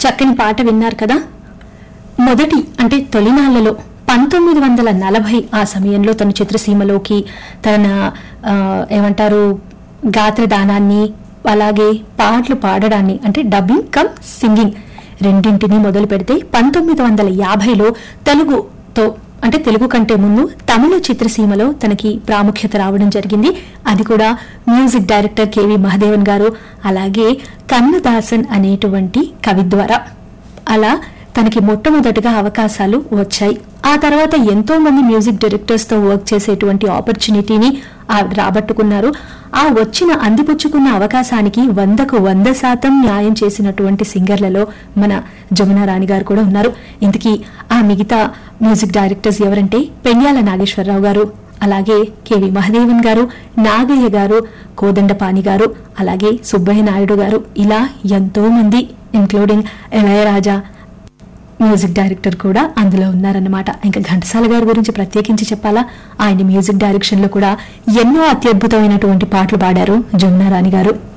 చక్కని పాట విన్నారు కదా మొదటి అంటే తొలినాళ్లలో పంతొమ్మిది వందల నలభై ఆ సమయంలో తన చిత్రసీమలోకి తన ఆ, ఏమంటారు గాత్రదానాన్ని అలాగే పాటలు పాడడాన్ని అంటే డబ్బింగ్ కమ్ సింగింగ్ రెండింటిని మొదలు పెడితే పంతొమ్మిది వందల యాభైలో తెలుగుతో అంటే తెలుగు కంటే ముందు తమిళ చిత్రసీమలో తనకి ప్రాముఖ్యత రావడం జరిగింది అది కూడా మ్యూజిక్ డైరెక్టర్ కెవి మహదేవన్ గారు అలాగే కన్నదాసన్ అనేటువంటి కవి ద్వారా అలా తనకి మొట్టమొదటిగా అవకాశాలు వచ్చాయి ఆ తర్వాత ఎంతో మంది మ్యూజిక్ డైరెక్టర్స్ తో వర్క్ చేసేటువంటి ఆపర్చునిటీని ఆ రాబట్టుకున్నారు ఆ వచ్చిన అందిపుచ్చుకున్న అవకాశానికి వందకు వంద శాతం న్యాయం చేసినటువంటి సింగర్లలో మన జమునా రాణి గారు కూడా ఉన్నారు ఇంతకీ ఆ మిగతా మ్యూజిక్ డైరెక్టర్స్ ఎవరంటే పెండ్యాల నాగేశ్వరరావు గారు అలాగే కెవి మహదేవన్ గారు నాగయ్య గారు కోదండపాణి గారు అలాగే సుబ్బయ్య నాయుడు గారు ఇలా ఎంతో మంది ఇంక్లూడింగ్ ఇళయరాజా మ్యూజిక్ డైరెక్టర్ కూడా అందులో ఉన్నారన్నమాట ఇంకా ఘంటసాల గారి గురించి ప్రత్యేకించి చెప్పాలా ఆయన మ్యూజిక్ డైరెక్షన్ లో కూడా ఎన్నో అత్యద్భుతమైనటువంటి పాటలు పాడారు జమునా రాణి గారు